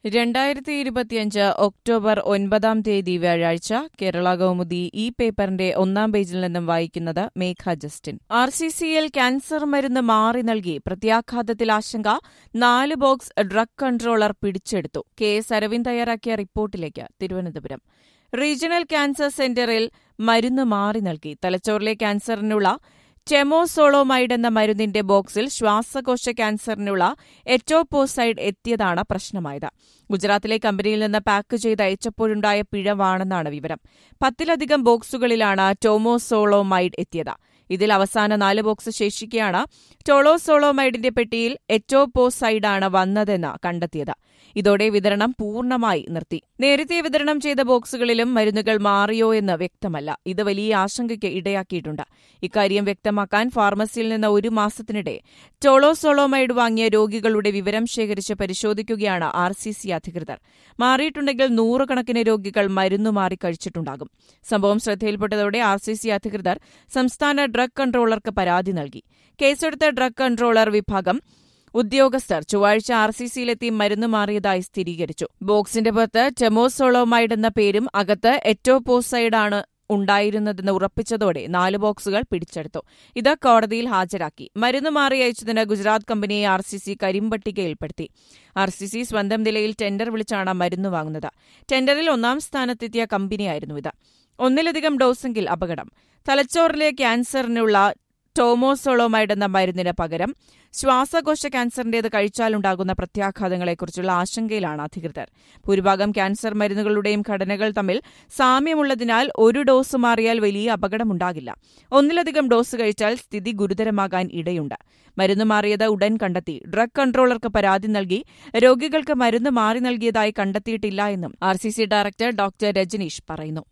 രണ്ടായിരത്തി ഇരുപത്തിയഞ്ച് ഒക്ടോബർ ഒൻപതാം തീയതി വ്യാഴാഴ്ച കേരള കൗമുദി ഈ പേപ്പറിന്റെ ഒന്നാം പേജിൽ നിന്നും വായിക്കുന്നത് മേഘ ജസ്റ്റിൻ ആർ സി സിയിൽ ക്യാൻസർ മരുന്ന് മാറി നൽകി പ്രത്യാഘാതത്തിൽ ആശങ്ക നാല് ബോക്സ് ഡ്രഗ് കൺട്രോളർ പിടിച്ചെടുത്തു കെ എസ് അരവിന്ദ് തയ്യാറാക്കിയ റിപ്പോർട്ടിലേക്ക് തിരുവനന്തപുരം റീജിയണൽ ക്യാൻസർ സെന്ററിൽ മരുന്ന് മാറി നൽകി തലച്ചോറിലെ ക്യാൻസറിനുള്ള ടെമോസോളോമൈഡ് എന്ന മരുന്നിന്റെ ബോക്സിൽ ശ്വാസകോശ ക്യാൻസറിനുള്ള എറ്റോപോസൈഡ് എത്തിയതാണ് പ്രശ്നമായത് ഗുജറാത്തിലെ കമ്പനിയിൽ നിന്ന് പാക്ക് ചെയ്ത് അയച്ചപ്പോഴുണ്ടായ പിഴവാണെന്നാണ് വിവരം പത്തിലധികം ബോക്സുകളിലാണ് ടോമോസോളോമൈഡ് എത്തിയത് ഇതിൽ അവസാന നാല് ബോക്സ് ശേഷിക്കെയാണ് ടോളോസോളോമൈഡിന്റെ പെട്ടിയിൽ എറ്റോപോസൈഡാണ് വന്നതെന്ന് കണ്ടെത്തിയത് ഇതോടെ വിതരണം പൂർണ്ണമായി നിർത്തി നേരത്തെ വിതരണം ചെയ്ത ബോക്സുകളിലും മരുന്നുകൾ മാറിയോ എന്ന് വ്യക്തമല്ല ഇത് വലിയ ആശങ്കയ്ക്ക് ഇടയാക്കിയിട്ടുണ്ട് ഇക്കാര്യം വ്യക്തമാക്കാൻ ഫാർമസിയിൽ നിന്ന് ഒരു മാസത്തിനിടെ ടോളോസോളോമൈഡ് വാങ്ങിയ രോഗികളുടെ വിവരം ശേഖരിച്ച് പരിശോധിക്കുകയാണ് ആർ സി സി അധികൃതർ മാറിയിട്ടുണ്ടെങ്കിൽ നൂറുകണക്കിന് രോഗികൾ മരുന്നു മാറി കഴിച്ചിട്ടുണ്ടാകും സംഭവം ശ്രദ്ധയിൽപ്പെട്ടതോടെ ആർ സി സി അധികൃതർ സംസ്ഥാന ഡ്രഗ് കൺട്രോളർക്ക് പരാതി നൽകി കേസെടുത്ത ഡ്രഗ് കൺട്രോളർ വിഭാഗം ഉദ്യോഗസ്ഥർ ചൊവ്വാഴ്ച ആർ സി സിയിലെത്തി മരുന്ന് മാറിയതായി സ്ഥിരീകരിച്ചു ബോക്സിന്റെ പുറത്ത് ടെമോസോളോമൈഡ് എന്ന പേരും അകത്ത് എറ്റോപോസൈഡാണ് ഉണ്ടായിരുന്നതെന്ന് ഉറപ്പിച്ചതോടെ നാല് ബോക്സുകൾ പിടിച്ചെടുത്തു ഇത് കോടതിയിൽ ഹാജരാക്കി മരുന്ന് മാറി അയച്ചതിന് ഗുജറാത്ത് കമ്പനിയെ ആർ സി സി കരിമ്പട്ടികയിൽപ്പെടുത്തി ആർ സി സി സ്വന്തം നിലയിൽ ടെൻഡർ വിളിച്ചാണ് മരുന്ന് വാങ്ങുന്നത് ടെൻഡറിൽ ഒന്നാം സ്ഥാനത്തെത്തിയ കമ്പനിയായിരുന്നു ഇത് ഒന്നിലധികം ഡോസെങ്കിൽ അപകടം തലച്ചോറിലെ ക്യാൻസറിനുള്ള ടോമോസോളോമൈഡ് എന്ന മരുന്നിന് പകരം ശ്വാസകോശ ക്യാൻസറിന്റേത് കഴിച്ചാലുണ്ടാകുന്ന പ്രത്യാഘാതങ്ങളെക്കുറിച്ചുള്ള ആശങ്കയിലാണ് അധികൃതർ ഭൂരിഭാഗം ക്യാൻസർ മരുന്നുകളുടെയും ഘടനകൾ തമ്മിൽ സാമ്യമുള്ളതിനാൽ ഒരു ഡോസ് മാറിയാൽ വലിയ അപകടമുണ്ടാകില്ല ഒന്നിലധികം ഡോസ് കഴിച്ചാൽ സ്ഥിതി ഗുരുതരമാകാൻ ഇടയുണ്ട് മരുന്ന് മാറിയത് ഉടൻ കണ്ടെത്തി ഡ്രഗ് കൺട്രോളർക്ക് പരാതി നൽകി രോഗികൾക്ക് മരുന്ന് മാറി നൽകിയതായി കണ്ടെത്തിയിട്ടില്ല എന്നും ആർ ഡയറക്ടർ ഡോക്ടർ രജനീഷ് പറയുന്നു